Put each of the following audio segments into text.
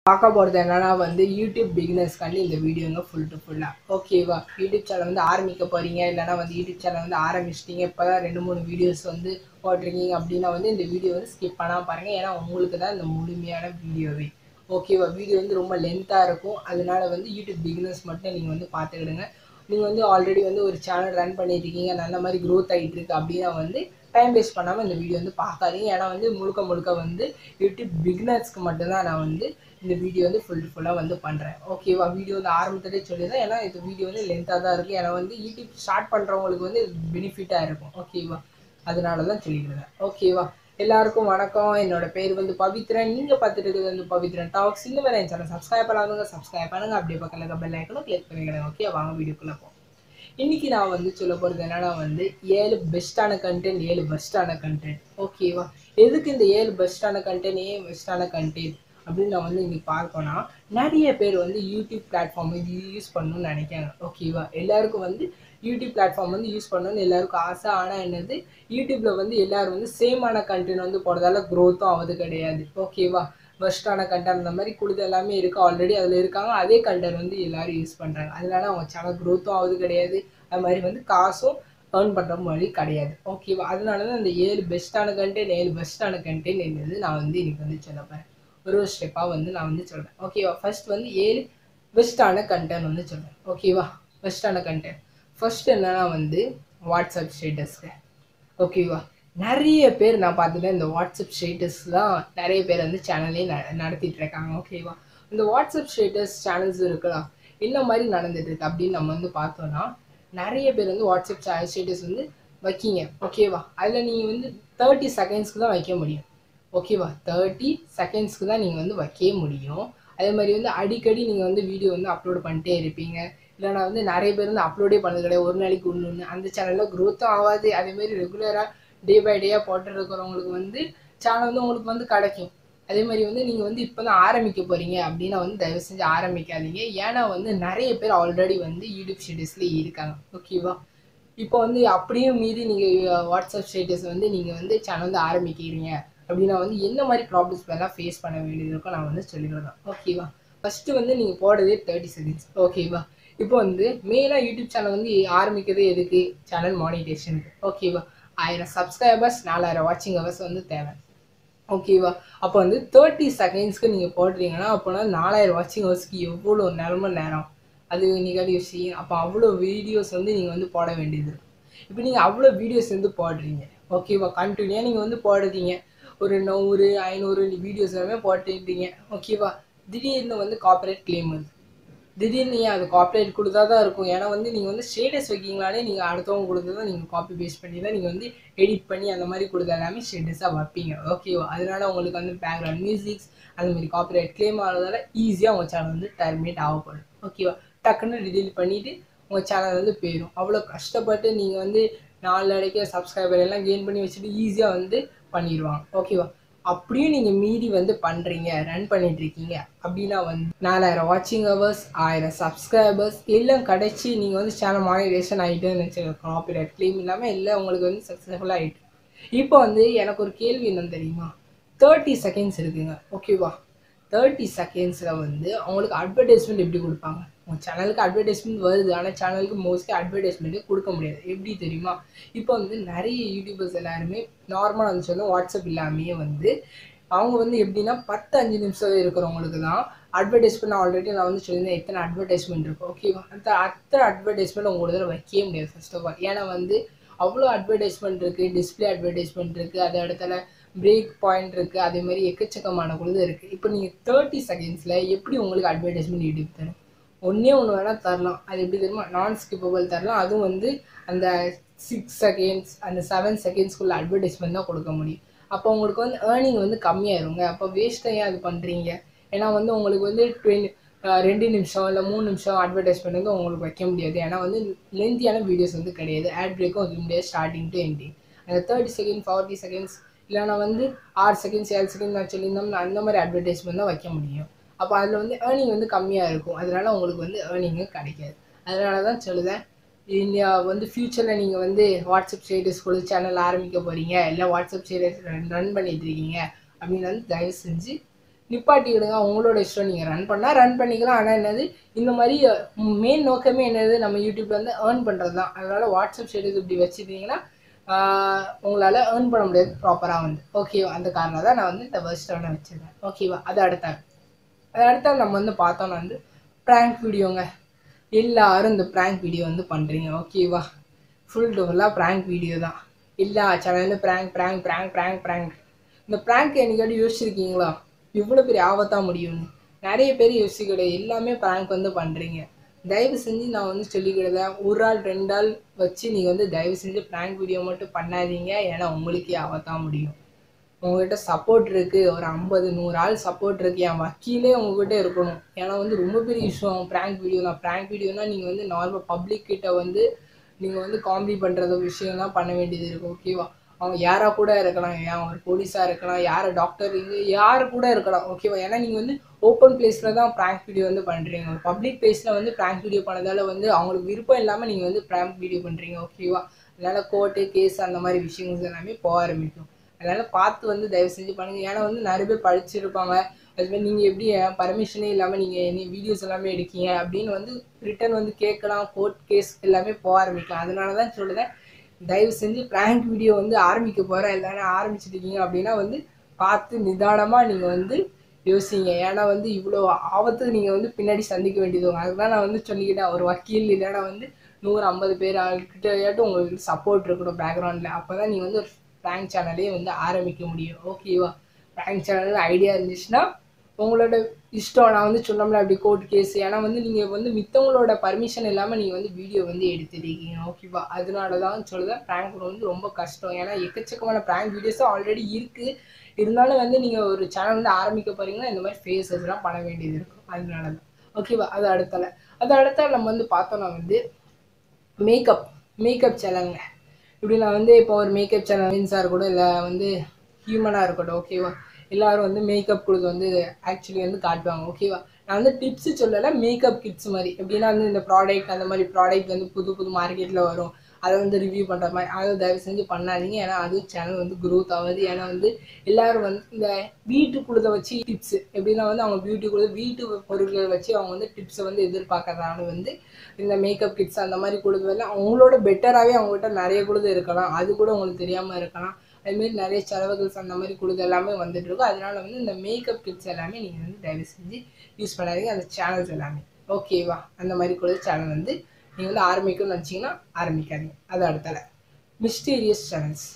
பார்க்க போகிறது என்னன்னா வந்து யூடியூப் பிகினர்ஸ்க்காண்டி இந்த வீடியோங்க ஃபுல் டு ஃபுல்லாக ஓகேவா யூடியூப் சேனல் வந்து ஆரம்பிக்க போகிறீங்க இல்லைனா வந்து யூடியூப் சேனல் வந்து ஆரம்பிச்சிட்டீங்க இப்போ தான் ரெண்டு மூணு வீடியோஸ் வந்து போட்டிருக்கீங்க அப்படின்னா வந்து இந்த வீடியோ வந்து ஸ்கிப் பண்ணாமல் பாருங்கள் ஏன்னா உங்களுக்கு தான் இந்த முழுமையான வீடியோவே ஓகேவா வீடியோ வந்து ரொம்ப லென்த்தாக இருக்கும் அதனால வந்து யூடியூப் பிகினர்ஸ் மட்டும் நீங்கள் வந்து பார்த்துக்கிடுங்க நீங்கள் வந்து ஆல்ரெடி வந்து ஒரு சேனல் ரன் பண்ணிட்டு இருக்கீங்க நல்ல மாதிரி க்ரோத் ஆகிட்டு இருக்கு அப்படின்னா வந்து டைம் வேஸ்ட் பண்ணாமல் இந்த வீடியோ வந்து பார்க்காதீங்க ஏன்னா வந்து முழுக்க முழுக்க வந்து யூடியூப் பிகினர்ஸ்க்கு மட்டும்தான் நான் வந்து இந்த வீடியோ வந்து ஃபுல் ஃபுல்லாக வந்து பண்ணுறேன் ஓகேவா வீடியோ வந்து ஆரம்பத்திலே சொல்லிடுறேன் ஏன்னா இந்த வீடியோ வந்து லென்த்தாக தான் இருக்குது ஏன்னா வந்து யூடியூப் ஸ்டார்ட் பண்ணுறவங்களுக்கு வந்து பெனிஃபிட்டாக இருக்கும் ஓகேவா அதனால தான் சொல்லிக்கிறேன் ஓகேவா எல்லாருக்கும் வணக்கம் என்னோட பேர் வந்து பவித்ரன் நீங்கள் பார்த்துட்டு இருக்கிறது வந்து பவித்ரன் டாக்ஸ் இந்த மாதிரி என் சேனல் சப்ஸ்கிரைப் பண்ணாதவங்க சப்ஸ்கிரைப் பண்ணுங்க அப்படியே பக்கத்தில் இருக்க பெல் ஐக்கனும் கிளிக் பண்ணிக்கிறேன் ஓகே வாங்க வீடியோக்குள்ளே போகும் இன்னைக்கு நான் வந்து சொல்ல போகிறது என்னன்னா வந்து ஏழு பெஸ்ட்டான கண்டென்ட் ஏழு பெஸ்ட்டான கண்டென்ட் ஓகேவா எதுக்கு இந்த ஏழு பெஸ்ட்டான கண்டென்ட் ஏன் பெஸ்ட்டான கண்டென்ட் அப்படின்னு நான் வந்து இங்கே பார்க்கோன்னா நிறைய பேர் வந்து யூடியூப் பிளாட்ஃபார்ம் வந்து யூஸ் பண்ணணும்னு நினைக்காங்க ஓகேவா எல்லாருக்கும் வந்து யூடியூப் பிளாட்ஃபார்ம் வந்து யூஸ் பண்ணணும்னு எல்லாருக்கும் ஆசை ஆனால் என்னது யூடியூப்பில் வந்து எல்லோரும் வந்து சேமான கண்டென்ட் வந்து போடுறதால க்ரோத்தும் ஆகுது கிடையாது ஓகேவா பெஸ்ட்டான கண்டென்ட் அந்த மாதிரி கொடுத்து எல்லாமே இருக்குது ஆல்ரெடி அதில் இருக்காங்க அதே கண்டென்ட் வந்து எல்லோரும் யூஸ் பண்ணுறாங்க அதனால அவங்க சேனல் க்ரோத்தும் ஆகுது கிடையாது அது மாதிரி வந்து காசும் ஏர்ன் பண்ணுற மாதிரி கிடையாது ஓகேவா அதனால தான் இந்த ஏழு பெஸ்ட்டான கண்டென்ட் ஏழு பெஸ்ட்டான கண்டென்ட் என்னது நான் வந்து இன்னைக்கு வந்து சொல்ல போகிறேன் ஒரு ஒரு ஸ்டெப்பாக வந்து நான் வந்து சொல்கிறேன் ஓகேவா ஃபர்ஸ்ட் வந்து ஏழு பெஸ்ட்டான கண்டென்ட் வந்து சொல்கிறேன் ஓகேவா பெஸ்ட்டான கண்டென்ட் ஃபர்ஸ்ட் என்னன்னா வந்து வாட்ஸ்அப் ஸ்டேட்டஸ்க்கு ஓகேவா நிறைய பேர் நான் பார்த்துட்டேன் இந்த வாட்ஸ்அப் ஸ்டேட்டஸ் தான் நிறைய பேர் வந்து சேனலே ந நடத்திட்டு இருக்காங்க ஓகேவா இந்த வாட்ஸ்அப் ஸ்டேட்டஸ் சேனல்ஸ் இருக்கலாம் என்ன மாதிரி நடந்துட்டு இருக்கு அப்படின்னு நம்ம வந்து பார்த்தோன்னா நிறைய பேர் வந்து வாட்ஸ்அப் ஸ்டேட்டஸ் வந்து வைக்கிங்க ஓகேவா அதில் நீங்கள் வந்து தேர்ட்டி செகண்ட்ஸ்க்கு தான் வைக்க முடியும் ஓகேவா தேர்ட்டி செகண்ட்ஸ்க்கு தான் நீங்கள் வந்து வைக்கவே முடியும் அதே மாதிரி வந்து அடிக்கடி நீங்கள் வந்து வீடியோ வந்து அப்லோட் பண்ணிட்டே இருப்பீங்க இல்லைனா வந்து நிறைய பேர் வந்து அப்லோடே பண்ணது கிடையாது ஒரு நாளைக்கு ஒன்று ஒன்று அந்த சேனலில் க்ரோத்தும் ஆகாது அதேமாரி ரெகுலராக டே பை டேயாக போட்டுருக்கிறவங்களுக்கு வந்து சேனல் வந்து உங்களுக்கு வந்து கிடைக்கும் அதே மாதிரி வந்து நீங்கள் வந்து இப்போ தான் ஆரம்பிக்க போகிறீங்க அப்படின்னா வந்து தயவு செஞ்சு ஆரம்பிக்காதீங்க ஏன்னா வந்து நிறைய பேர் ஆல்ரெடி வந்து யூடியூப் ஸ்டேட்டஸ்லேயே இருக்காங்க ஓகேவா இப்போ வந்து அப்படியும் மீறி நீங்கள் வாட்ஸ்அப் ஸ்டேட்டஸ் வந்து நீங்கள் வந்து சேனல் வந்து ஆரம்பிக்கிறீங்க அப்படின்னா வந்து என்ன மாதிரி ப்ராப்ளம்ஸ் எல்லாம் ஃபேஸ் பண்ண வேண்டியது இருக்கோ நான் வந்து சொல்லிடுறேன் ஓகேவா ஃபஸ்ட்டு வந்து நீங்கள் போடுறதே தேர்ட்டி செகண்ட்ஸ் ஓகேவா இப்போ வந்து மெயினாக யூடியூப் சேனல் வந்து ஆரம்பிக்கிறதே எதுக்கு சேனல் மானிட்டேஷனுக்கு ஓகேவா ஆயிரம் சப்ஸ்கிரைபர்ஸ் நாலாயிரம் வாட்சிங் ஹவர்ஸ் வந்து தேவை ஓகேவா அப்போ வந்து தேர்ட்டி செகண்ட்ஸ்க்கு நீங்கள் போடுறீங்கன்னா அப்போனா நாலாயிரம் வாட்சிங் ஹவர்ஸ்க்கு எவ்வளோ நேரமோ நேரம் அது நீங்கள் விஷயம் அப்போ அவ்வளோ வீடியோஸ் வந்து நீங்கள் வந்து போட வேண்டியது இருக்கும் இப்போ நீங்கள் அவ்வளோ வீடியோஸ் வந்து போடுறீங்க ஓகேவா கண்டினியூவாக நீங்கள் வந்து போடுறீங்க ஒரு நூறு ஐநூறு வீடியோஸ் எல்லாமே போட்டுட்டீங்க ஓகேவா திடீர்னு வந்து காப்பரேட் கிளைம் வருது திடீர்னு ஏன் அது காப்பரேட் கொடுத்தா தான் இருக்கும் ஏன்னா வந்து நீங்கள் வந்து ஸ்டேட்டஸ் வைக்கிங்களாலே நீங்கள் அடுத்தவங்க கொடுத்தது தான் நீங்கள் காப்பி பேஸ்ட் பண்ணி தான் நீங்கள் வந்து எடிட் பண்ணி அந்த மாதிரி கொடுத்த எல்லாமே ஸ்டேட்டஸாக வைப்பீங்க ஓகேவா அதனால உங்களுக்கு வந்து பேக்ரவுண்ட் மியூசிக்ஸ் அந்த மாதிரி காப்பிரைட் கிளைம் ஆகிறதால ஈஸியாக உங்கள் சேனல் வந்து டெர்மினேட் ஆகப்படும் ஓகேவா டக்குன்னு டிலீட் பண்ணிவிட்டு உங்கள் சேனல் வந்து போயிடும் அவ்வளோ கஷ்டப்பட்டு நீங்கள் வந்து நாலு அடைக்க சப்ஸ்கிரைபர் எல்லாம் கெயின் பண்ணி வச்சுட்டு ஈஸியாக வந்து பண்ணிடுவாங்க ஓகேவா அப்படியும் நீங்கள் மீறி வந்து பண்ணுறீங்க ரன் பண்ணிட்டு இருக்கீங்க அப்படின்னா வந்து நாலாயிரம் வாட்சிங் ஹவர்ஸ் ஆயிரம் சப்ஸ்கிரைபர்ஸ் எல்லாம் கிடச்சி நீங்கள் வந்து சேனல் மானிட்டேஷன் ஆகிட்டுன்னு வச்சுருக்க காப்பிரைட் கிளைம் இல்லாமல் எல்லாம் உங்களுக்கு வந்து சக்ஸஸ்ஃபுல்லாக ஆகிட்டு இப்போ வந்து எனக்கு ஒரு கேள்வி என்னன்னு தெரியுமா தேர்ட்டி செகண்ட்ஸ் இருக்குங்க ஓகேவா தேர்ட்டி செகண்ட்ஸில் வந்து அவங்களுக்கு அட்வர்டைஸ்மெண்ட் எப்படி கொடுப்பாங்க உங்கள் சேனலுக்கு அட்வர்டைஸ்மெண்ட் வருது ஆனால் சேனலுக்கு மோஸ்ட்லி அட்வர்டைஸ்மெண்ட்டே கொடுக்க முடியாது எப்படி தெரியுமா இப்போ வந்து நிறைய யூடியூபர்ஸ் எல்லாருமே நார்மலாக வந்து சொல்லுவோம் வாட்ஸ்அப் இல்லாமையே வந்து அவங்க வந்து எப்படின்னா பத்து அஞ்சு நிமிஷம் இருக்கிறவங்களுக்கு தான் அட்வர்டைஸ்மெண்ட் ஆல்ரெடி நான் வந்து சொல்லியிருந்தேன் எத்தனை அட்வர்டைஸ்மெண்ட் இருக்கும் ஓகேவா அந்த அத்தனை அட்வர்டைஸ்மெண்ட் உங்களுக்கு இதில் வைக்கவே முடியாது ஃபர்ஸ்ட் ஆஃப் ஆல் ஏன்னா வந்து அவ்வளோ அட்வர்டைஸ்மெண்ட் இருக்குது டிஸ்பிளே அட்வர்டைஸ்மெண்ட் இருக்குது அது இடத்துல பிரேக் பாயிண்ட் இருக்குது அதே மாதிரி எக்கச்சக்கமான குழுது இருக்குது இப்போ நீங்கள் தேர்ட்டி செகண்ட்ஸில் எப்படி உங்களுக்கு அட்வர்டைஸ்மெண்ட் யூடியூப் தரும் ஒன்றே ஒன்று வேணால் தரலாம் அது எப்படி தெரியுமா நான் ஸ்கிப்பபிள் தரலாம் அதுவும் வந்து அந்த சிக்ஸ் செகண்ட்ஸ் அந்த செவன் செகண்ட்ஸ்க்குள்ள அட்வர்டைஸ்மெண்ட் தான் கொடுக்க முடியும் அப்போ உங்களுக்கு வந்து ஏர்னிங் வந்து கம்மியாயிருங்க அப்போ வேஸ்ட்டாக ஏன் அது பண்ணுறீங்க ஏன்னா வந்து உங்களுக்கு வந்து டுவெண்ட்டி ரெண்டு நிமிஷம் இல்லை மூணு நிமிஷம் அட்வர்டைஸ்மெண்ட் வந்து உங்களுக்கு வைக்க முடியாது ஏன்னா வந்து லென்த்தியான வீடியோஸ் வந்து கிடையாது ஆட் பிரேக்கும் வைக்க முடியாது ஸ்டார்டிங் டு எண்டிங் அந்த தேர்ட்டி செகண்ட் ஃபார்ட்டி செகண்ட்ஸ் இல்லைனா வந்து ஆறு செகண்ட்ஸ் ஏழு செகண்ட் நான் சொல்லியிருந்தோம்னா அந்த மாதிரி அட்வர்டைஸ்மெண்ட் தான் வைக்க முடியும் அப்போ அதில் வந்து ஏர்னிங் வந்து கம்மியாக இருக்கும் அதனால உங்களுக்கு வந்து ஏர்னிங்கு கிடைக்காது அதனால தான் சொல்லுதேன் இந்தியா வந்து ஃப்யூச்சரில் நீங்கள் வந்து வாட்ஸ்அப் ஸ்டேட்டஸ் கூட சேனல் ஆரம்பிக்க போகிறீங்க இல்லை வாட்ஸ்அப் ஸ்டேட்டஸ் ரன் பண்ணிட்டு இருக்கீங்க அப்படின்னு வந்து தயவு செஞ்சு நிப்பாட்டிக்கிடுங்க உங்களோட இஷ்டம் நீங்கள் ரன் பண்ணால் ரன் பண்ணிக்கலாம் ஆனால் என்னது இந்த மாதிரி மெயின் நோக்கமே என்னது நம்ம யூடியூப்ல வந்து ஏர்ன் பண்ணுறது தான் அதனால் வாட்ஸ்அப் ஸ்டேட்டஸ் இப்படி வச்சுருந்தீங்கன்னா உங்களால் ஏர்ன் பண்ண முடியாது ப்ராப்பராக வந்து ஓகேவா அந்த காரணம் தான் நான் வந்து இந்த வெர்ஸ்டோனை வச்சுருக்கேன் ஓகேவா அது அடுத்த அது அடுத்த நம்ம வந்து பார்த்தோன்னா வந்து ப்ராங்க் வீடியோங்க எல்லாரும் இந்த ப்ராங்க் வீடியோ வந்து பண்ணுறீங்க ஓகேவா ஃபுல் டு ஃபுல்லாக ப்ராங்க் வீடியோ தான் எல்லா சேனல்லையும் prank prank prank prank prank இந்த ப்ராங்க் என்னைக்காட்டி யோசிச்சிருக்கீங்களா இவ்வளோ பெரிய ஆபத்தாக முடியும்னு நிறைய பேர் யோசிக்கல எல்லாமே ப்ராங்க் வந்து பண்ணுறீங்க தயவு செஞ்சு நான் வந்து சொல்லிக்கிடுதேன் ஒரு ஆள் ரெண்டு ஆள் வச்சு நீங்கள் வந்து தயவு செஞ்சு ப்ராங்க் வீடியோ மட்டும் பண்ணாதீங்க ஏன்னா உங்களுக்கே ஆபத்தாக முடியும் உங்ககிட்ட சப்போர்ட் இருக்குது ஒரு ஐம்பது நூறு ஆள் சப்போர்ட் இருக்குது என் வக்கீலே உங்ககிட்ட இருக்கணும் ஏன்னா வந்து ரொம்ப பெரிய விஷயம் ப்ராங்க் வீடியோ தான் ப்ராங்க் வீடியோனா நீங்கள் வந்து நார்மல் பப்ளிக் கிட்ட வந்து நீங்கள் வந்து காமெடி பண்ணுறது விஷயம்லாம் பண்ண வேண்டியது இருக்குது ஓகேவா அவங்க யாராக கூட இருக்கலாம் ஏன் ஒரு போலீஸாக இருக்கலாம் யார் டாக்டர் இங்கே யார் கூட இருக்கலாம் ஓகேவா ஏன்னா நீங்கள் வந்து ஓப்பன் பிளேஸில் தான் ப்ராங்க் வீடியோ வந்து பண்ணுறீங்க ஒரு பப்ளிக் பிளேஸில் வந்து ப்ராங்க் வீடியோ பண்ணதால வந்து அவங்களுக்கு விருப்பம் இல்லாமல் நீங்கள் வந்து ப்ராங்க் வீடியோ பண்ணுறீங்க ஓகேவா அதனால் கோர்ட்டு கேஸ் அந்த மாதிரி விஷயங்கள் எல்லாமே போக ஆரம்பிக்கும் அதனால் பார்த்து வந்து தயவு செஞ்சு பண்ணுங்கள் ஏன்னா வந்து நிறைய பேர் படிச்சிருப்பாங்க அதுமாதிரி நீங்கள் எப்படி பர்மிஷனே இல்லாமல் நீங்கள் என்ன வீடியோஸ் எல்லாமே எடுக்கீங்க அப்படின்னு வந்து ரிட்டன் வந்து கேட்கலாம் கோர்ட் கேஸ் எல்லாமே போக ஆரம்பிக்கலாம் அதனால தான் சொல்லுறேன் தயவு செஞ்சு ப்ராங்க் வீடியோ வந்து ஆரம்பிக்க போகிறேன் இல்லைன்னா ஆரம்பிச்சிருக்கீங்க அப்படின்னா வந்து பார்த்து நிதானமாக நீங்கள் வந்து யோசிங்க ஏன்னா வந்து இவ்வளோ ஆபத்து நீங்கள் வந்து பின்னாடி சந்திக்க வேண்டியது வரும். அதுதான் நான் வந்து சொல்லிக்கிட்டேன் ஒரு வக்கீல் இல்லைன்னா வந்து நூறு ஐம்பது பேர் ஆள்கிட்டயாட்டும் உங்களுக்கு சப்போர்ட் இருக்கணும் பேக்ரவுண்டில் அப்போ தான் நீங்கள் வந்து ஒரு ப்ராங்க் சேனலே வந்து ஆரம்பிக்க முடியும் ஓகேவா ப்ராங்க் சேனல் ஐடியா இருந்துச்சுன்னா உங்களோட இஷ்டம் நான் வந்து சொன்னோம்ல அப்படி கோர்ட் கேஸ் ஏன்னா வந்து நீங்கள் வந்து மித்தவங்களோட பர்மிஷன் இல்லாமல் நீங்கள் வந்து வீடியோ வந்து எடுத்துருக்கீங்க ஓகேவா அதனால தான் சொல்லுவேன் ப்ராங்க் வந்து ரொம்ப கஷ்டம் ஏன்னா எக்கச்சக்கமான ப்ராங்க் வீடியோஸும் ஆல்ரெடி இருக்குது இருந்தாலும் வந்து நீங்கள் ஒரு சேனல் வந்து ஆரம்பிக்க போகிறீங்கன்னா இந்த மாதிரி ஃபேஸஸ்லாம் பண்ண வேண்டியது இருக்கும் அதனால தான் ஓகேவா அது அடுத்தால அது அடுத்தால நம்ம வந்து பார்த்தோம்னா வந்து மேக்கப் மேக்கப் சேனலுங்க இப்படி நான் வந்து இப்போ ஒரு மேக்கப் சேனல் மீன்ஸாக இருக்கட்டும் இல்லை வந்து ஹியூமனாக இருக்கட்டும் ஓகேவா எல்லாரும் வந்து மேக்கப் கொடுத்து வந்து ஆக்சுவலி வந்து காட்டுவாங்க ஓகேவா நான் வந்து டிப்ஸு சொல்லலை மேக்கப் கிட்ஸ் மாதிரி எப்படின்னா வந்து இந்த ப்ராடக்ட் அந்த மாதிரி ப்ராடக்ட் வந்து புது புது மார்க்கெட்டில் வரும் அதை வந்து ரிவ்யூ பண்ணுற மாதிரி அதை தயவு செஞ்சு பண்ணாதீங்க ஏன்னா அதுவும் சேனல் வந்து க்ரோத் ஆகுது ஏன்னா வந்து எல்லாரும் வந்து இந்த வீட்டுக்குள்ளதை வச்சு டிப்ஸ் எப்படின்னா வந்து அவங்க பியூட்டிக்குள்ள வீட்டு பொருட்களை வச்சு அவங்க வந்து டிப்ஸை வந்து எதிர்பார்க்கறதால வந்து இந்த மேக்கப் கிட்ஸ் அந்த மாதிரி கொடுத்ததில் அவங்களோட பெட்டராகவே அவங்ககிட்ட நிறைய கொடுத்து இருக்கலாம் அது கூட உங்களுக்கு தெரியாமல் இருக்கலாம் அதுமாரி நிறைய செலவுகள் அந்த மாதிரி கொடுத்து எல்லாமே வந்துட்டு இருக்கும் அதனால வந்து இந்த மேக்கப் கிட்ஸ் எல்லாமே நீங்கள் வந்து தயவு செஞ்சு யூஸ் பண்ணாதீங்க அந்த சேனல்ஸ் எல்லாமே ஓகேவா அந்த மாதிரி கொடுத்த சேனல் வந்து நீங்கள் வந்து ஆரம்பிக்கணும்னு நினச்சிங்கன்னா ஆரம்பிக்காதீங்க அது அடுத்தால மிஸ்டீரியஸ் சேனல்ஸ்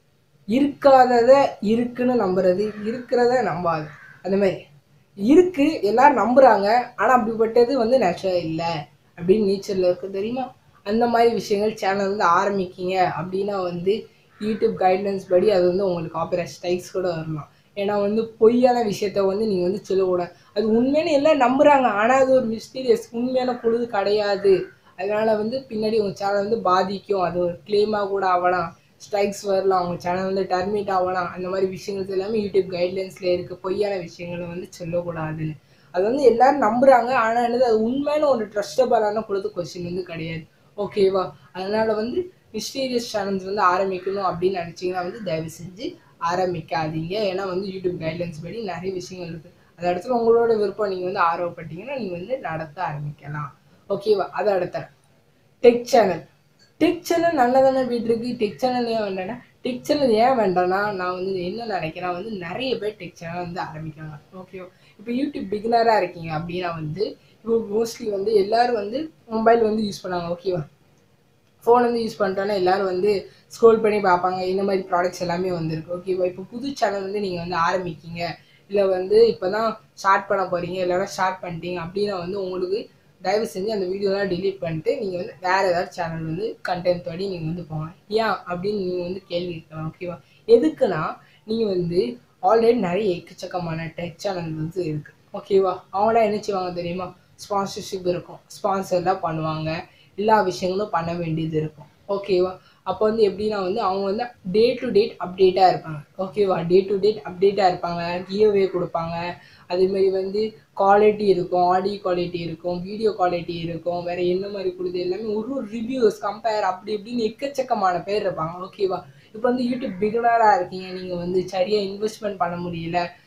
இருக்காதத இருக்குன்னு நம்புறது இருக்கிறத நம்பாது அந்த மாதிரி இருக்கு எல்லாரும் நம்புறாங்க ஆனால் அப்படிப்பட்டது வந்து நேச்சுரல் இல்லை அப்படின்னு நேச்சரில் இருக்கு தெரியுமா அந்த மாதிரி விஷயங்கள் சேனல் வந்து ஆரம்பிக்கீங்க அப்படின்னா வந்து யூடியூப் கைட்லைன்ஸ் படி அது வந்து உங்களுக்கு காப்பிரைட் ஸ்ட்ரைக்ஸ் கூட வரலாம் ஏன்னா வந்து பொய்யான விஷயத்த வந்து நீங்கள் வந்து சொல்லக்கூடாது அது உண்மையான எல்லாம் நம்புறாங்க ஆனால் அது ஒரு மிஸ்டீரியஸ் உண்மையான பொழுது கிடையாது அதனால வந்து பின்னாடி உங்கள் சேனல் வந்து பாதிக்கும் அது ஒரு கிளைமாக கூட ஆகலாம் ஸ்ட்ரைக்ஸ் வரலாம் உங்கள் சேனல் வந்து டர்மிட் ஆகலாம் அந்த மாதிரி விஷயங்கள் எல்லாமே யூடியூப் கைட்லைன்ஸில் இருக்குது பொய்யான விஷயங்களை வந்து சொல்லக்கூடாதுன்னு அது வந்து எல்லாரும் நம்புறாங்க ஆனால் என்னது அது உண்மையான ஒரு ட்ரஸ்டபிளான கொடுத்து கொஸ்டின் வந்து கிடையாது ஓகேவா அதனால வந்து மிஸ்டீரியஸ் சேனல்ஸ் வந்து ஆரம்பிக்கணும் அப்படின்னு நினச்சிங்கன்னா வந்து தயவு செஞ்சு ஆரம்பிக்காதீங்க ஏன்னா வந்து யூடியூப் கைட்லைன்ஸ் படி நிறைய விஷயங்கள் இருக்குது அது இடத்துல உங்களோட விருப்பம் நீங்கள் வந்து ஆர்வப்பட்டீங்கன்னா நீங்கள் வந்து நடத்த ஆரம்பிக்கலாம் ஓகேவா அது அடுத்த டெக் சேனல் டெக் சேனல் நல்லா தானே போயிட்டு இருக்கு டெக் சேனல் ஏன் வேண்டாம்னா டெக் சேனல் ஏன் வேண்டாம்னா நான் வந்து என்ன நினைக்கிறேன் வந்து நிறைய பேர் டெக் சேனல் வந்து ஆரம்பிக்கிறாங்க ஓகேவா இப்போ யூடியூப் பிகினராக இருக்கீங்க அப்படின்னா வந்து இப்போ மோஸ்ட்லி வந்து எல்லாரும் வந்து மொபைல் வந்து யூஸ் பண்ணாங்க ஓகேவா ஃபோன் வந்து யூஸ் பண்ணிட்டோன்னா எல்லாரும் வந்து ஸ்க்ரோல் பண்ணி பார்ப்பாங்க இந்த மாதிரி ப்ராடக்ட்ஸ் எல்லாமே வந்திருக்கு ஓகேவா இப்போ புது சேனல் வந்து நீங்கள் வந்து ஆரம்பிக்கீங்க இல்லை வந்து இப்போ தான் ஸ்டார்ட் பண்ண போகிறீங்க இல்லைன்னா ஸ்டார்ட் பண்ணிட்டீங்க அப்படின்னா வந்து உங்களுக்கு தயவு செஞ்சு அந்த வீடியோலாம் delete பண்ணிட்டு நீங்கள் வந்து வேறு ஏதாவது சேனல் வந்து கண்டென்ட் படி நீங்கள் வந்து போங்க ஏன் அப்படின்னு நீங்கள் வந்து கேள்வி கேட்கலாம் ஓகேவா எதுக்குன்னா நீங்கள் வந்து ஆல்ரெடி நிறைய எக்கச்சக்கமான டெக் சேனல் வந்து இருக்குது ஓகேவா அவங்களாம் என்ன செய்வாங்க தெரியுமா ஸ்பான்சர்ஷிப் இருக்கும் ஸ்பான்சர்லாம் பண்ணுவாங்க எல்லா விஷயங்களும் பண்ண வேண்டியது இருக்கும் ஓகேவா அப்போ வந்து எப்படின்னா வந்து அவங்க வந்து டே டு டேட் அப்டேட்டாக இருப்பாங்க ஓகேவா டே டு டேட் அப்டேட்டாக இருப்பாங்க கிவ்அவே கொடுப்பாங்க அதேமாரி வந்து குவாலிட்டி இருக்கும் ஆடியோ குவாலிட்டி இருக்கும் வீடியோ குவாலிட்டி இருக்கும் வேறு என்ன மாதிரி கொடுது எல்லாமே ஒரு ஒரு ரிவ்யூஸ் கம்பேர் அப்படி இப்படின்னு எக்கச்சக்கமான பேர் இருப்பாங்க ஓகேவா இப்போ வந்து யூடியூப் பிகினராக இருக்கீங்க நீங்கள் வந்து சரியாக இன்வெஸ்ட்மெண்ட் பண்ண முடியல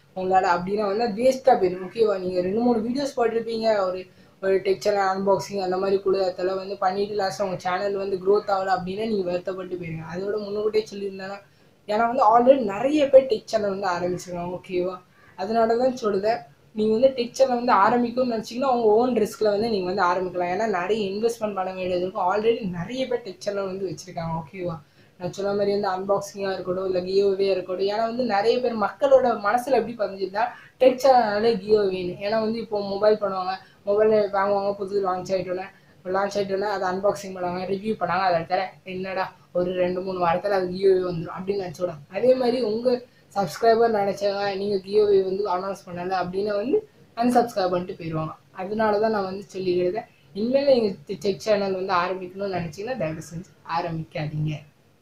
உங்களால் அப்படின்னா வந்து வேஸ்ட்டாக போயிடும் ஓகேவா நீங்கள் ரெண்டு மூணு வீடியோஸ் போட்டிருப்பீங்க ஒரு ஒரு டெக் சேனல் அன்பாக்சிங் அந்த மாதிரி கூட அதெல்லாம் வந்து பண்ணிட்டு லாஸ்ட்டாக உங்கள் சேனல் வந்து க்ரோத் ஆகல அப்படின்னா நீங்கள் வருத்தப்பட்டு போயிருங்க அதோட முன்னுக்கூட்டே சொல்லியிருந்தேன்னா ஏன்னா வந்து ஆல்ரெடி நிறைய பேர் டெக் சேனல் வந்து ஆரம்பிச்சிருக்காங்க ஓகேவா அதனால தான் சொல்லுதேன் நீங்கள் வந்து டெக் சேனல் வந்து ஆரம்பிக்கணும்னு நினச்சிங்கன்னா உங்கள் ஓன் ரிஸ்கில் வந்து நீங்கள் வந்து ஆரம்பிக்கலாம் ஏன்னா நிறைய இன்வெஸ்ட்மெண்ட் பண்ண வேண்டியது இருக்கும் ஆல்ரெடி நிறைய பேர் டெக் சேனல் வந்து வச்சுருக்காங்க ஓகேவா நான் சொன்ன மாதிரி வந்து அன்பாக்சிங்காக இருக்கட்டும் இல்லை கியோவே இருக்கட்டும் ஏன்னா வந்து நிறைய பேர் மக்களோட மனசில் எப்படி பதிஞ்சிருந்தா டெக் சேனல்னாலே கியோ வேணும் ஏன்னா வந்து இப்போ மொபைல் பண்ணுவாங்க மொபைல் வாங்குவாங்க புது லான்ச் ஆகிட்டோன்னே லான்ச் ஆகிட்டோன்னே அதை அன்பாக்சிங் பண்ணுவாங்க ரிவ்யூ பண்ணாங்க அதை தர என்னடா ஒரு ரெண்டு மூணு வாரத்தில் அது கியோவே வந்துடும் அப்படின்னு நினச்சிவிடாங்க அதே மாதிரி உங்கள் சப்ஸ்கிரைபர் நினச்சாங்க நீங்கள் கியோவே வந்து அனௌன்ஸ் பண்ணலை அப்படின்னு வந்து அன்சப்ஸ்கிரைப் பண்ணிட்டு போயிடுவாங்க அதனால தான் நான் வந்து சொல்லிக்கிறேன் இனிமேல் நீங்கள் டெக் சேனல் வந்து ஆரம்பிக்கணும்னு நினச்சிங்கன்னா தயவு செஞ்சு ஆரம்பிக்காதீங்க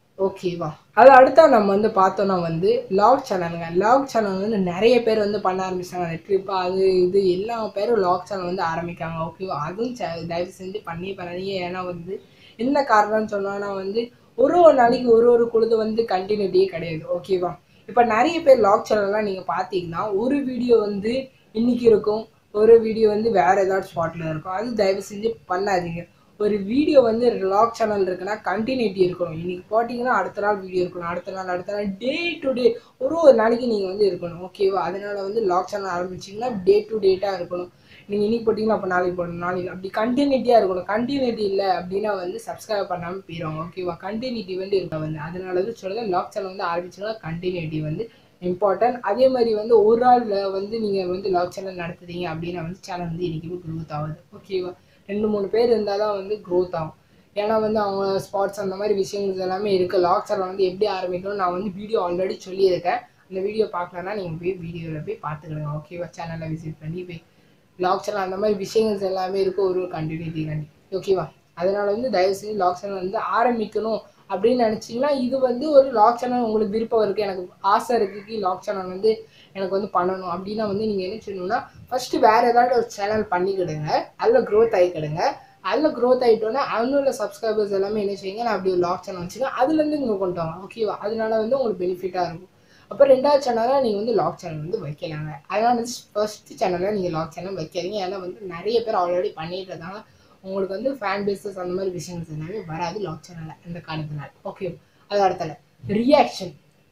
ஓகேவா அது அடுத்தா நம்ம வந்து பார்த்தோன்னா வந்து லாக் சேனலுங்க லாக் சேனல் வந்து நிறைய பேர் வந்து பண்ண ஆரம்பிச்சாங்க அந்த ட்ரிப் அது இது எல்லா பேரும் லாக் சேனல் வந்து ஆரம்பிக்காங்க ஓகேவா அதுவும் ச- தயவு செஞ்சு பண்ணி பண்ணாதீங்க ஏன்னா வந்து என்ன காரணம்னு சொன்னோன்னா வந்து ஒரு ஒரு நாளைக்கு ஒரு ஒரு குழுது வந்து கண்டினியூட்டியே கிடையாது ஓகேவா இப்போ நிறைய பேர் லாக் சேனல்லாம் நீங்கள் பார்த்தீங்கன்னா ஒரு வீடியோ வந்து இன்னைக்கு இருக்கும் ஒரு வீடியோ வந்து வேற ஏதாச்சும் ஸ்பாட்டில் இருக்கும் அது தயவு செஞ்சு பண்ணாதீங்க ஒரு வீடியோ வந்து லாக் சேனல் இருக்குன்னா கண்டினியூட்டி இருக்கணும் இன்னைக்கு போட்டிங்கன்னா அடுத்த நாள் வீடியோ இருக்கணும் அடுத்த நாள் அடுத்த நாள் டே டு டே ஒரு ஒரு நாளைக்கு நீங்கள் வந்து இருக்கணும் ஓகேவா அதனால வந்து லாக் சேனல் ஆரம்பிச்சிங்கன்னா டே டு டேட்டாக இருக்கணும் நீங்கள் இன்னைக்கு போட்டிங்கன்னா அப்போ நாளைக்கு போடணும் நாளைக்கு அப்படி கண்டினியூட்டியாக இருக்கணும் கண்டினியூட்டி இல்லை அப்படின்னா வந்து சப்ஸ்கிரைப் பண்ணாமல் போயிடுவாங்க ஓகேவா கண்டினியூட்டி வந்து இருக்க வந்து அதனால வந்து சொல்லுங்கள் லாக் சேனல் வந்து ஆரம்பிச்சோன்னா கண்டினியூட்டி வந்து இம்பார்ட்டன்ட் அதே மாதிரி வந்து ஒரு ஆள்ல வந்து நீங்கள் வந்து லாக் சேனல் நடத்துறீங்க அப்படின்னா வந்து சேனல் வந்து என்றைக்குமே க்ரோத் ஆகுது ஓகேவா ரெண்டு மூணு பேர் இருந்தால் தான் வந்து க்ரோத் ஆகும் ஏன்னா வந்து அவங்க ஸ்பாட்ஸ் அந்த மாதிரி விஷயங்கள் எல்லாமே இருக்குது லாக் சேனல் வந்து எப்படி ஆரம்பிக்கணும் நான் வந்து வீடியோ ஆல்ரெடி சொல்லியிருக்கேன் அந்த வீடியோ பார்க்கலன்னா நீங்கள் போய் வீடியோவில் போய் பார்த்துக்கிடுங்க ஓகேவா சேனலை விசிட் பண்ணி போய் லாக் சேனல் அந்த மாதிரி விஷயங்கள் எல்லாமே இருக்குது ஒரு கண்டினியூட்டி கண்டி ஓகேவா அதனால வந்து தயவு செஞ்சு லாக் சேனல் வந்து ஆரம்பிக்கணும் அப்படின்னு நினச்சிங்கன்னா இது வந்து ஒரு லாக் சேனல் உங்களுக்கு விருப்பம் இருக்குது எனக்கு ஆசை இருக்குது லாக் சேனல் வந்து எனக்கு வந்து பண்ணணும் அப்படின்னா வந்து நீங்கள் என்ன செய்யணும்னா ஃபஸ்ட்டு வேறு ஏதாவது ஒரு சேனல் பண்ணிக்கிடுங்க அதில் க்ரோத் ஆகிக்கிடுங்க அதில் க்ரோத் ஆகிட்டோன்னா அதில் உள்ள சப்ஸ்கிரைபர்ஸ் எல்லாமே என்ன செய்யுங்க நான் அப்படி ஒரு லாக் சேனல் வச்சுங்க அதுலேருந்து நீங்கள் கொண்டு வாங்க ஓகேவா அதனால வந்து உங்களுக்கு பெனிஃபிட்டாக இருக்கும் அப்போ ரெண்டாவது சேனலாக நீங்கள் வந்து லாக் சேனல் வந்து வைக்கலாங்க அதனால வந்து ஃபர்ஸ்ட் சேனலில் நீங்கள் லாக் சேனல் வைக்காதீங்க ஏன்னா வந்து நிறைய பேர் ஆல்ரெடி பண்ணிட்டு இருக்காங்க உங்களுக்கு வந்து ஃபேன் பேசஸ் அந்த மாதிரி விஷயங்கள் எல்லாமே வராது லாக் சேனலில் அந்த காரணத்தினால ஓகே அது அடுத்தல ரியாக்ஷன்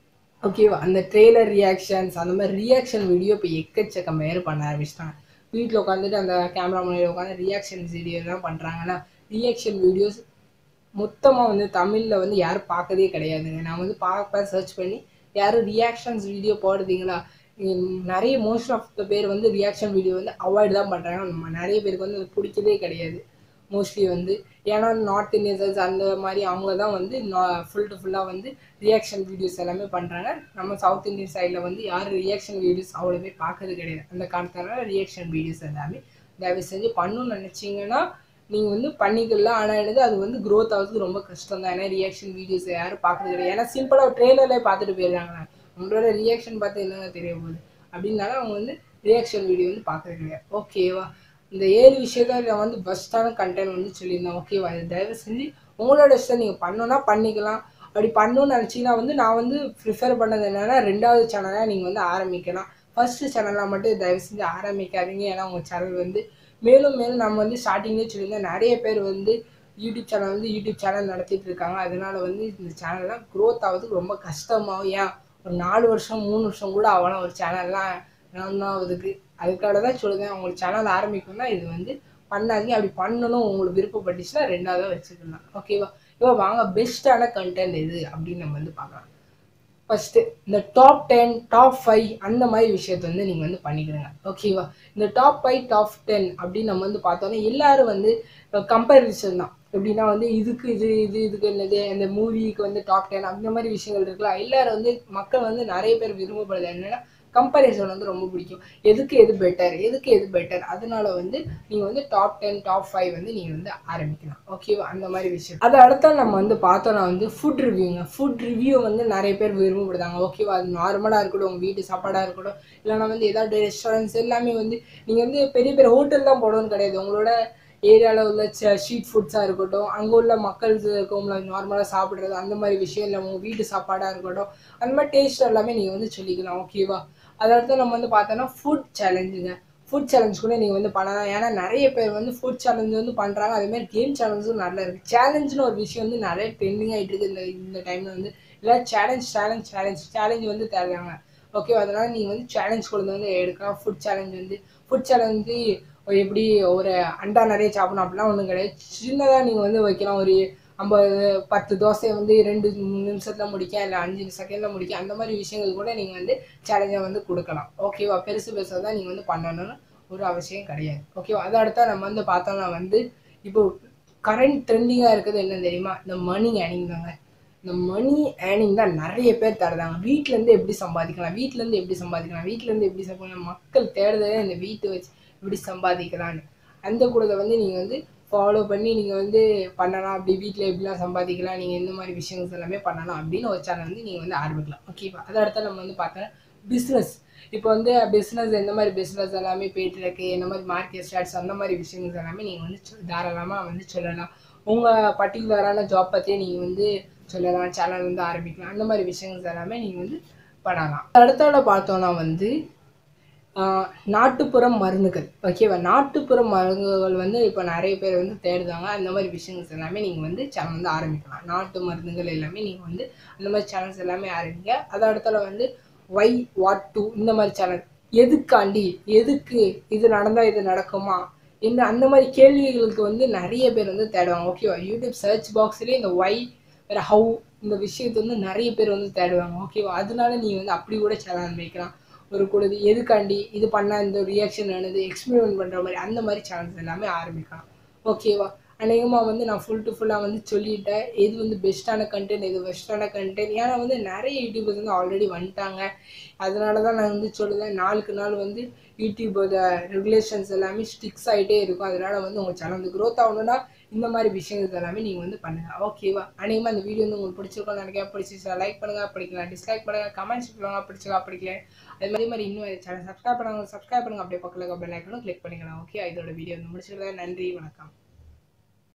ஓகேவா அந்த ட்ரெய்லர் ரியாக்ஷன்ஸ் அந்த மாதிரி ரியாக்ஷன் வீடியோ இப்போ எக்கச்சக்கம் பேர் பண்ண ஆரம்பிச்சிட்டாங்க வீட்டில் உட்காந்துட்டு அந்த கேமரா முன்னாடி உட்காந்து ரியாக்ஷன்ஸ் வீடியோலாம் பண்ணுறாங்கன்னா ரியாக்ஷன் வீடியோஸ் மொத்தமாக வந்து தமிழில் வந்து யாரும் பார்க்கதே கிடையாதுங்க நான் வந்து பார்ப்பேன் சர்ச் பண்ணி யாரும் ரியாக்ஷன்ஸ் வீடியோ போடுறீங்களா உம் நிறைய மோஸ்ட் ஆஃப் த பேர் வந்து ரியாக்ஷன் வீடியோ வந்து அவாய்ட் தான் பண்ணுறாங்க நம்ம நிறைய பேருக்கு வந்து அது பிடிக்கவே கிடையாது மோஸ்ட்லி வந்து ஏன்னா நார்த் இந்தியன்ஸ் அந்த மாதிரி அவங்க தான் வந்து ஃபுல் டு ஃபுல்லாக வந்து ரியாக்ஷன் வீடியோஸ் எல்லாமே பண்ணுறாங்க நம்ம சவுத் இந்தியன் சைடில் வந்து யாரும் ரியாக்ஷன் வீடியோஸ் அவ்வளோவே பார்க்கறது கிடையாது அந்த காரணத்தினால ரியாக்ஷன் வீடியோஸ் எல்லாமே தயவு செஞ்சு பண்ணணும்னு நினச்சிங்கன்னா நீங்கள் வந்து பண்ணிக்கலாம் ஆனால் என்னது அது வந்து க்ரோத் ஆகிறதுக்கு ரொம்ப கஷ்டம் தான் ஏன்னா ரியாக்ஷன் வீடியோஸ் யாரும் பார்க்கறது கிடையாது ஏன்னா சிம்பிளாக ட்ரெய்லர்லேயே பார்த்துட்டு போயிடுறாங்க உங்களோட ரியாக்ஷன் பார்த்து என்னங்க தெரிய போகுது அப்படின்னால அவங்க வந்து ரியாக்ஷன் வீடியோ வந்து பார்க்கறது கிடையாது ஓகேவா இந்த ஏழு விஷயத்த நான் வந்து பெஸ்ட்டான கண்டென்ட் வந்து சொல்லியிருந்தேன் ஓகேவா இது தயவு செஞ்சு உங்களோட இஷ்டம் நீங்கள் பண்ணணும்னா பண்ணிக்கலாம் அப்படி பண்ணணும்னு நினச்சிங்கன்னா வந்து நான் வந்து ப்ரிஃபர் பண்ணது என்னன்னா ரெண்டாவது சேனலாக நீங்கள் வந்து ஆரம்பிக்கலாம் ஃபர்ஸ்ட் சேனலாக மட்டும் தயவு செஞ்சு ஆரம்பிக்காதீங்க ஏன்னா உங்கள் சேனல் வந்து மேலும் மேலும் நம்ம வந்து ஸ்டார்டிங்லேயே சொல்லியிருந்தோம் நிறைய பேர் வந்து யூடியூப் சேனல் வந்து யூடியூப் சேனல் நடத்திட்டு இருக்காங்க அதனால வந்து இந்த சேனல்லாம் க்ரோத் ஆகிறதுக்கு ரொம்ப கஷ்டமாகும் ஏன் ஒரு நாலு வருஷம் மூணு வருஷம் கூட ஆகலாம் ஒரு சேனல்லாம் ரன் ஆகுதுக்கு அதுக்காக தான் சொல்லுதேன் உங்களுக்கு சேனல் ஆரம்பிக்கணும்னா இது வந்து பண்ணாதீங்க அப்படி பண்ணணும் உங்களுக்கு விருப்பப்பட்டுச்சுன்னா ரெண்டாவது வச்சுக்கலாம் ஓகேவா இப்போ வாங்க பெஸ்ட்டான கண்டென்ட் எது அப்படின்னு நம்ம வந்து பார்க்கலாம் ஃபஸ்ட்டு இந்த டாப் டென் டாப் ஃபைவ் அந்த மாதிரி விஷயத்த வந்து நீங்கள் வந்து பண்ணிக்கிறீங்க ஓகேவா இந்த டாப் ஃபைவ் டாப் டென் அப்படின்னு நம்ம வந்து பார்த்தோன்னா எல்லாரும் வந்து கம்பேரிசன் தான் எப்படின்னா வந்து இதுக்கு இது இது இதுக்கு என்னது இந்த மூவிக்கு வந்து டாப் டென் அந்த மாதிரி விஷயங்கள் இருக்கலாம் எல்லாரும் வந்து மக்கள் வந்து நிறைய பேர் விரும்பப்படுது என்னன்னா கம்பேரிசன் வந்து ரொம்ப பிடிக்கும் எதுக்கு எது பெட்டர் எதுக்கு எது பெட்டர் அதனால வந்து நீங்கள் வந்து டாப் டென் டாப் ஃபைவ் வந்து நீங்கள் வந்து ஆரம்பிக்கலாம் ஓகேவா அந்த மாதிரி விஷயம் அது அடுத்த நம்ம வந்து பார்த்தோன்னா வந்து ஃபுட் ரிவ்யூங்க ஃபுட் ரிவ்யூ வந்து நிறைய பேர் விரும்பப்படுதாங்க ஓகேவா அது நார்மலாக இருக்கட்டும் உங்கள் வீட்டு சாப்பாடாக இருக்கட்டும் இல்லைனா வந்து ஏதாவது ரெஸ்டாரண்ட்ஸ் எல்லாமே வந்து நீங்கள் வந்து பெரிய பெரிய ஹோட்டல் தான் போடணும்னு கிடையாது உங்களோட ஏரியாவில் உள்ள ஸ்ட்ரீட் ஃபுட்ஸாக இருக்கட்டும் அங்கே உள்ள மக்கள் இருக்கவங்கள நார்மலாக சாப்பிட்றது அந்த மாதிரி விஷயம் இல்லை உங்கள் வீட்டு சாப்பாடாக இருக்கட்டும் அந்த மாதிரி டேஸ்ட் எல்லாமே நீங்கள் வந்து சொல்லிக்கலாம் ஓகேவா அதை அடுத்து நம்ம வந்து பார்த்தோன்னா ஃபுட் சேலஞ்சுங்க ஃபுட் சேலஞ்ச் கூட நீங்கள் வந்து பண்ணலாம் ஏன்னா நிறைய பேர் வந்து ஃபுட் சேலஞ்ச் வந்து பண்ணுறாங்க அதேமாதிரி கேம் சேலஞ்சும் நல்லா இருக்குது சேலஞ்சுன்னு ஒரு விஷயம் வந்து நிறைய ட்ரெண்டிங் ஆகிட்டு இருக்குது இந்த இந்த டைமில் வந்து இல்லை சேலஞ்ச் சேலஞ்ச் சேலஞ்ச் சேலஞ்ச் வந்து தருவாங்க ஓகே அதனால் நீங்கள் வந்து சேலஞ்ச் கொண்டு வந்து எடுக்கலாம் ஃபுட் சேலஞ்ச் வந்து ஃபுட் சேலஞ்ச் வந்து எப்படி ஒரு அண்டா நிறைய சாப்பிடணும் அப்படிலாம் ஒன்றும் கிடையாது சின்னதாக நீங்கள் வந்து வைக்கலாம் ஒரு ஐம்பது பத்து தோசையை வந்து ரெண்டு மூணு நிமிஷத்தில் முடிக்க இல்லை அஞ்சு செகண்டில் முடிக்க அந்த மாதிரி விஷயங்கள் கூட நீங்கள் வந்து சேலஞ்சை வந்து கொடுக்கலாம் ஓகேவா பெருசு பெருசாக தான் நீங்கள் வந்து பண்ணணும்னு ஒரு அவசியம் கிடையாது ஓகேவா அதை அடுத்தா நம்ம வந்து பார்த்தோம்னா வந்து இப்போ கரண்ட் ட்ரெண்டிங்காக இருக்குது என்ன தெரியுமா இந்த மணி ஏர்னிங் தாங்க இந்த மணி ஏர்னிங் தான் நிறைய பேர் தருதாங்க வீட்டிலேருந்து எப்படி சம்பாதிக்கலாம் வீட்டிலேருந்து எப்படி சம்பாதிக்கலாம் வீட்டிலேருந்து எப்படி சம்பாதிக்கலாம் மக்கள் தேடுதலே இந்த வீட்டை வச்சு எப்படி சம்பாதிக்கலான்னு அந்த கூடதை வந்து நீங்கள் வந்து ஃபாலோ பண்ணி நீங்கள் வந்து பண்ணலாம் அப்படி வீட்டில் எப்படிலாம் சம்பாதிக்கலாம் நீங்கள் இந்த மாதிரி விஷயங்கள் எல்லாமே பண்ணலாம் அப்படின்னு ஒரு சேனல் வந்து நீங்கள் வந்து ஆரம்பிக்கலாம் ஓகேவா அதை அடுத்த நம்ம வந்து பார்த்தோன்னா பிஸ்னஸ் இப்போ வந்து பிஸ்னஸ் எந்த மாதிரி பிஸ்னஸ் எல்லாமே போயிட்டு இருக்கு என்ன மாதிரி மார்க்கெட் ஸ்டார்ட்ஸ் அந்த மாதிரி விஷயங்கள் எல்லாமே நீங்கள் வந்து சொ- தாராளமாக வந்து சொல்லலாம் உங்கள் பர்டிகுலரான ஜாப் பற்றியே நீங்கள் வந்து சொல்லலாம் சேனல் வந்து ஆரம்பிக்கலாம் அந்த மாதிரி விஷயங்கள் எல்லாமே நீங்கள் வந்து பண்ணலாம் அடுத்தோட பார்த்தோன்னா வந்து ஆஹ், நாட்டுப்புற மருந்துகள் ஓகேவா நாட்டுப்புற மருந்துகள் வந்து இப்போ நிறைய பேர் வந்து தேடுதாங்க அந்த மாதிரி விஷயங்கள் எல்லாமே நீங்கள் வந்து சேனல் வந்து ஆரம்பிக்கலாம் நாட்டு மருந்துகள் எல்லாமே நீங்கள் வந்து அந்த மாதிரி சேனல்ஸ் எல்லாமே ஆரம்பிங்க அது அடுத்தால வந்து வை வாட் டு இந்த மாதிரி சேனல் எதுக்காண்டி எதுக்கு இது நடந்தால் இது நடக்குமா இந்த அந்த மாதிரி கேள்விகளுக்கு வந்து நிறைய பேர் வந்து தேடுவாங்க ஓகேவா யூடியூப் சர்ச் பாக்ஸ்லேயே இந்த ஒய் வேறு ஹவு இந்த விஷயத்தை வந்து நிறைய பேர் வந்து தேடுவாங்க ஓகேவா அதனால நீ வந்து அப்படி கூட சேனல் வைக்கலாம் ஒரு கூடது எதுக்காண்டி இது பண்ணால் இந்த ரியாக்ஷன் ஆனது எக்ஸ்பெரிமெண்ட் பண்ணுற மாதிரி அந்த மாதிரி சேனல்ஸ் எல்லாமே ஆரம்பிக்கலாம் ஓகேவா அநேகமாக வந்து நான் ஃபுல் டு ஃபுல்லாக வந்து சொல்லிட்டேன் எது வந்து பெஸ்ட்டான கண்டென்ட் எது பெஸ்ட்டான கண்டென்ட் ஏன்னா வந்து நிறைய யூடியூபர்ஸ் வந்து ஆல்ரெடி வந்துட்டாங்க அதனால தான் நான் வந்து சொல்லுவேன் நாளுக்கு நாள் வந்து யூடியூபோட ரெகுலேஷன்ஸ் எல்லாமே ஸ்ட்ரிக்ஸ் ஆகிட்டே இருக்கும் அதனால வந்து உங்கள் சேனல் வந்து க்ரோத் ஆகணும்னா இந்த மாதிரி விஷயங்கள் எல்லாமே நீங்கள் வந்து பண்ணுங்க ஓகேவா அநேகமாக இந்த வீடியோ வந்து உங்களுக்கு பிடிச்சிருக்கோம் நினைக்கிறேன் பிடிச்சிச்சா லைக் பண்ணுங்கள் பிடிக்கலாம் டிஸ்லைக் பண்ணுங்கள் கமெண்ட்ஸ் பண்ணுவாங்க பிடிச்சா பிடிக்கல அதே மாதிரி மாதிரி இன்னும் சேனல் சப்ஸ்கிரைப் பண்ணுங்க சப்ஸ்கிரைப் பண்ணுங்க அப்படியே பக்கத்தில் பெல் ஐக்கனும் கிளிக் பண்ணிக்கலாம் ஓகே இதோட வீடியோ வந்து முடிச்சிருக்கேன் நன்றி வணக்கம்